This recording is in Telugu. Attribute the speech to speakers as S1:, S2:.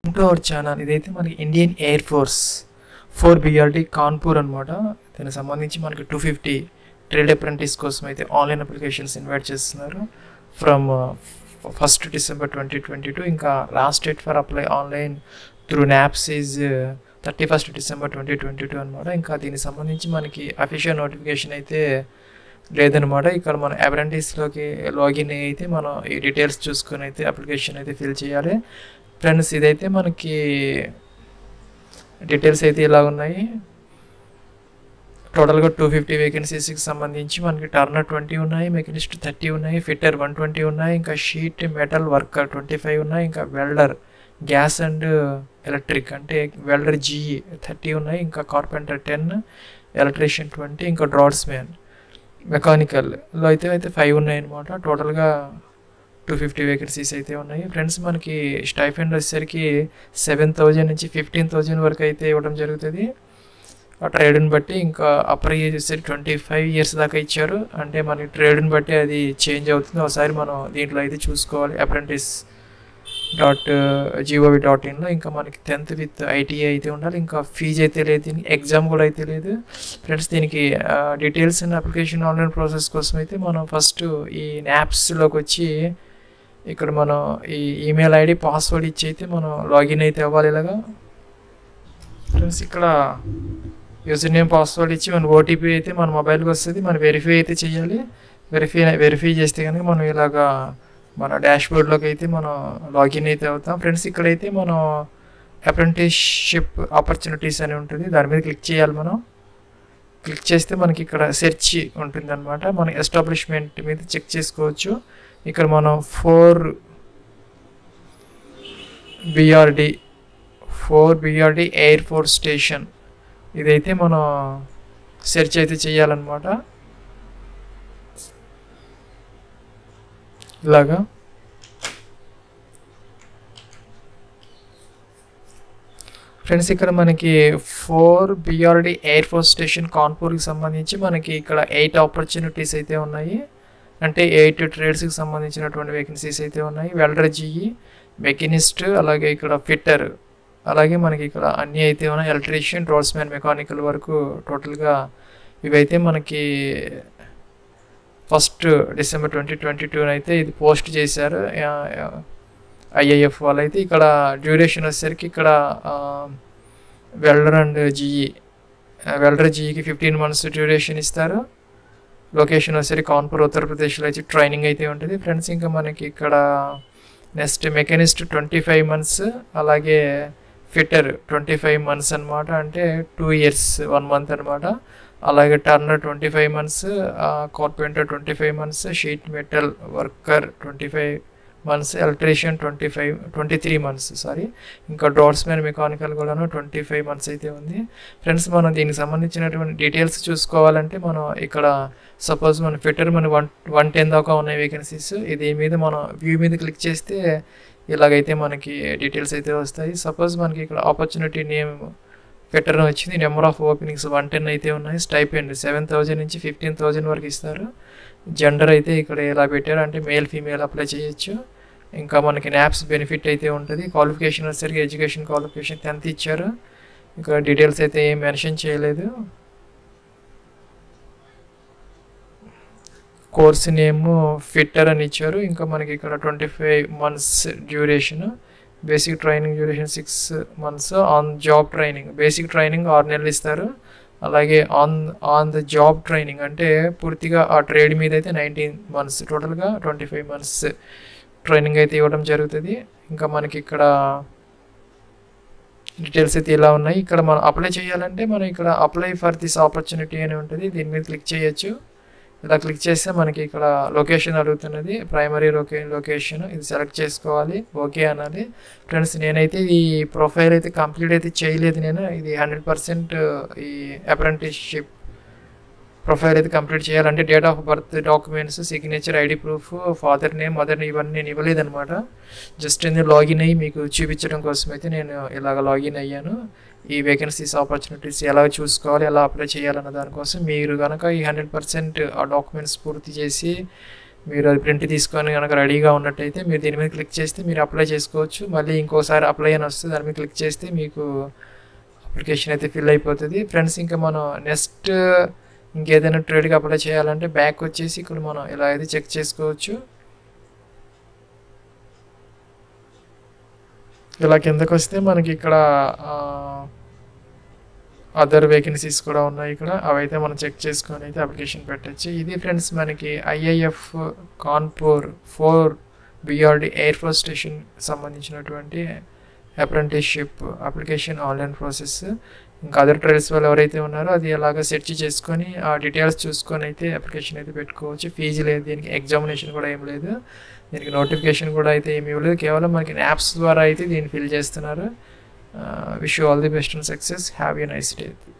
S1: టు అవర్ ఛానల్ ఇదైతే మనకి Indian Air Force four BRD Kanpur అనమాట దానికి సంబంధించి మనకి టూ ఫిఫ్టీ ట్రేడ్ అప్రెంటిస్ కోసం అయితే ఆన్లైన్ అప్లికేషన్స్ ఇన్వైట్ చేస్తున్నారు from first December twenty twenty two ఇంకా last date for apply online through NAPS is thirty first December twenty twenty two అనమాట ఇంకా దీనికి సంబంధించి మనకి అఫీషియల్ నోటిఫికేషన్ అయితే లేదనమాట ఇక్కడ మన అప్రెంటిస్లోకి లాగిన్ అయితే మనం ఈ డీటెయిల్స్ చూసుకొని అయితే అప్లికేషన్ అయితే ఫిల్ చేయాలి ఫ్రెండ్స్ ఇదైతే మనకి డీటెయిల్స్ అయితే ఇలా ఉన్నాయి టోటల్గా టూ ఫిఫ్టీ వేకెన్సీస్కి సంబంధించి మనకి టర్నర్ ట్వంటీ ఉన్నాయి మెకానిస్ట్ థర్టీ ఉన్నాయి ఫిట్టర్ వన్ ట్వంటీ ఉన్నాయి ఇంకా sheet metal worker twenty five ఉన్నాయి ఇంకా వెల్డర్ గ్యాస్ అండ్ ఎలక్ట్రిక్ అంటే వెల్డర్ జీఈ థర్టీ ఉన్నాయి ఇంకా కార్పెంటర్ టెన్ ఎలక్ట్రీషియన్ ట్వంటీ ఇంకా డ్రాట్స్ మ్యాన్ మెకానికల్లో అయితే అయితే ఫైవ్ ఉన్నాయి అనమాట టోటల్గా టూ ఫిఫ్టీ వేకెన్సీస్ అయితే ఉన్నాయి ఫ్రెండ్స్ మనకి స్టైఫెండ్ వచ్చేసరికి సెవెన్ థౌజండ్ నుంచి ఫిఫ్టీన్ థౌజండ్ వరకు అయితే ఇవ్వడం జరుగుతుంది ఆ ట్రేడ్ని బట్టి ఇంకా అప్పర్ ఏజ్ వచ్చేసరికి ట్వంటీ ఫైవ్ ఇయర్స్ దాకా ఇచ్చారు అంటే మనకి ట్రేడ్ని బట్టి అది చేంజ్ అవుతుంది ఒకసారి మనం దీంట్లో అయితే చూసుకోవాలి అప్రెంటిస్ డాట్ జీఓవి డాట్ ఇన్లో ఇంకా మనకి టెన్త్ విత్ ఐటీఐ అయితే ఉండాలి ఇంకా ఫీజు అయితే లేదు దీనికి ఎగ్జామ్ కూడా అయితే లేదు ఫ్రెండ్స్ దీనికి details and application online process కోసం అయితే మనం ఫస్ట్ ఈ యాప్స్లోకి వచ్చి ఇక్కడ మనం ఈ ఈమెయిల్ ఐడి పాస్వర్డ్ ఇచ్చి అయితే మనం లాగిన్ అయితే అవ్వాలి ఇలాగా ఫ్రెండ్స్ ఇక్కడ యూజర్ నేమ్ పాస్వర్డ్ ఇచ్చి మన ఓటీపీ అయితే మన మొబైల్కి వస్తుంది మనం వెరిఫై అయితే చేయాలి వెరిఫై వెరిఫై చేస్తే కనుక మనం ఇలాగా మన డాష్ బోర్డ్లోకి అయితే మనం లాగిన్ అయితే అవుతాం ఫ్రెండ్స్ ఇక్కడైతే మనం అప్రెంటిస్షిప్ ఆపర్చునిటీస్ అని ఉంటుంది దాని మీద క్లిక్ చేయాలి మనం క్లిక్ చేస్తే మనకి ఇక్కడ సెర్చ్ ఉంటుంది అనమాట మన ఎస్టాబ్లిష్మెంట్ మీద చెక్ చేసుకోవచ్చు ఇక్కడ మనం four BRD four BRD Air Force station ఇదైతే మనం సెర్చ్ అయితే చేయాలన్నమాట ఇలాగా ఫ్రెండ్స్ ఇక్కడ మనకి four BRD Air Force station కాన్పూర్కి సంబంధించి మనకి ఇక్కడ ఎయిట్ ఆపర్చునిటీస్ అయితే ఉన్నాయి అంటే ఎయిట్ ట్రేడ్స్కి సంబంధించినటువంటి వేకెన్సీస్ అయితే ఉన్నాయి వెల్డర్ జీఈ మెకానిస్ట్ అలాగే ఇక్కడ ఫిట్టర్ అలాగే మనకి ఇక్కడ అన్నీ అయితే ఉన్నాయి ఎలక్ట్రీషియన్ మ్యాన్ మెకానికల్ వరకు టోటల్గా ఇవైతే మనకి first December twenty twenty two అయితే ఇది పోస్ట్ చేశారు ఐఐఎఫ్ వాళ్ళు అయితే ఇక్కడ డ్యూరేషన్ వచ్చేసరికి ఇక్కడ వెల్డర్ అండ్ జీఈ వెల్డర్ జీఈకి ఫిఫ్టీన్ మంత్స్ డ్యూరేషన్ ఇస్తారు లొకేషన్ వచ్చేసరికి కాన్పూర్ ఉత్తరప్రదేశ్లో అయితే ట్రైనింగ్ అయితే ఉంటుంది ఫ్రెండ్స్ ఇంకా మనకి ఇక్కడ next machinist twenty five months అలాగే ఫిట్టర్ ట్వంటీ ఫైవ్ మంత్స్ అనమాట అంటే టూ ఇయర్స్ వన్ మంత్ అనమాట అలాగే turner twenty five months carpenter twenty five months sheet metal worker twenty five months electrician twenty five twenty three months sorry ఇంకా మ్యాన్ మెకానికల్ కూడాను ట్వంటీ ఫైవ్ మంత్స్ అయితే ఉంది ఫ్రెండ్స్ మనం దీనికి సంబంధించినటువంటి డీటెయిల్స్ చూసుకోవాలంటే మనం ఇక్కడ సపోజ్ మన ఫిట్టర్ మన వన్ వన్ టెన్ దాకా ఉన్నాయి వేకెన్సీస్ ఇది మీద మనం వ్యూ మీద క్లిక్ చేస్తే ఇలాగైతే మనకి డీటెయిల్స్ అయితే వస్తాయి సపోజ్ మనకి ఇక్కడ ఆపర్చునిటీ నేమ్ ఫిట్టర్ వచ్చింది number of openings one ten అయితే ఉన్నాయి స్టైపెండ్ సెవెన్ థౌజండ్ నుంచి ఫిఫ్టీన్ థౌజండ్ వరకు ఇస్తారు జెండర్ అయితే ఇక్కడ ఎలా పెట్టారు అంటే మేల్ ఫీమేల్ అప్లై చేయొచ్చు ఇంకా మనకి నాప్స్ బెనిఫిట్ అయితే ఉంటుంది క్వాలిఫికేషన్ వచ్చేసరికి ఎడ్యుకేషన్ క్వాలిఫికేషన్ టెన్త్ ఇచ్చారు ఇంకా డీటెయిల్స్ అయితే ఏం మెన్షన్ చేయలేదు కోర్స్ నేమ్ ఫిట్టర్ అని ఇచ్చారు ఇంకా మనకి ఇక్కడ twenty five months duration basic training duration six months on job training basic training ఆరు నెలలు ఇస్తారు అలాగే on on the job training అంటే పూర్తిగా ఆ ట్రేడ్ మీద అయితే నైన్టీన్ మంత్స్ టోటల్గా ట్వంటీ ఫైవ్ మంత్స్ ట్రైనింగ్ అయితే ఇవ్వడం జరుగుతుంది ఇంకా మనకి ఇక్కడ డీటెయిల్స్ అయితే ఇలా ఉన్నాయి ఇక్కడ మనం అప్లై చేయాలంటే మనం ఇక్కడ అప్లై ఫర్ దిస్ ఆపర్చునిటీ అని ఉంటుంది దీని మీద క్లిక్ చేయొచ్చు ఇలా క్లిక్ చేస్తే మనకి ఇక్కడ లొకేషన్ అడుగుతున్నది ప్రైమరీ లొకే లొకేషన్ ఇది సెలెక్ట్ చేసుకోవాలి ఓకే అనాలి ఫ్రెండ్స్ నేనైతే ఈ ప్రొఫైల్ అయితే కంప్లీట్ అయితే చేయలేదు నేను ఇది హండ్రెడ్ పర్సెంట్ ఈ అప్రెంటిస్షిప్ ప్రొఫైల్ అయితే కంప్లీట్ చేయాలంటే date of birth documents signature ID proof father name mother name ఇవన్నీ నేను ఇవ్వలేదన్నమాట జస్ట్ నేను లాగిన్ అయ్యి మీకు చూపించడం కోసం అయితే నేను ఇలాగ లాగిన్ అయ్యాను ఈ వేకెన్సీస్ ఆపర్చునిటీస్ ఎలా చూసుకోవాలి ఎలా అప్లై చేయాలన్న దానికోసం మీరు కనుక ఈ హండ్రెడ్ పర్సెంట్ ఆ డాక్యుమెంట్స్ పూర్తి చేసి మీరు అది ప్రింట్ తీసుకొని కనుక రెడీగా ఉన్నట్టయితే మీరు దీని మీద క్లిక్ చేస్తే మీరు అప్లై చేసుకోవచ్చు మళ్ళీ ఇంకోసారి అప్లై అని వస్తుంది దాని మీద క్లిక్ చేస్తే మీకు అప్లికేషన్ అయితే ఫిల్ అయిపోతుంది ఫ్రెండ్స్ ఇంకా మనం నెక్స్ట్ ఇంకేదైనా ట్రేడ్కి అప్లై చేయాలంటే బ్యాక్ వచ్చేసి ఇక్కడ మనం ఇలా అయితే చెక్ చేసుకోవచ్చు ఇలా కిందకు వస్తే మనకి ఇక్కడ అదర్ వేకెన్సీస్ కూడా ఉన్నాయి ఇక్కడ అవైతే మనం చెక్ చేసుకొని అయితే అప్లికేషన్ పెట్టచ్చు ఇది ఫ్రెండ్స్ మనకి IIF Kanpur four BRD Air Force station సంబంధించినటువంటి అప్రెంటిస్షిప్ అప్లికేషన్ ఆన్లైన్ ప్రాసెస్ ఇంకా అదర్ ట్రైల్స్ వాళ్ళు ఎవరైతే ఉన్నారో అది అలాగా సెర్చ్ చేసుకొని ఆ డీటెయిల్స్ చూసుకొని అయితే అప్లికేషన్ అయితే పెట్టుకోవచ్చు ఫీజు లేదు దీనికి ఎగ్జామినేషన్ కూడా ఏం లేదు దీనికి నోటిఫికేషన్ కూడా అయితే ఏమి ఇవ్వలేదు కేవలం మనకి యాప్స్ ద్వారా అయితే దీన్ని ఫిల్ చేస్తున్నారు wish all the best and success have you nice day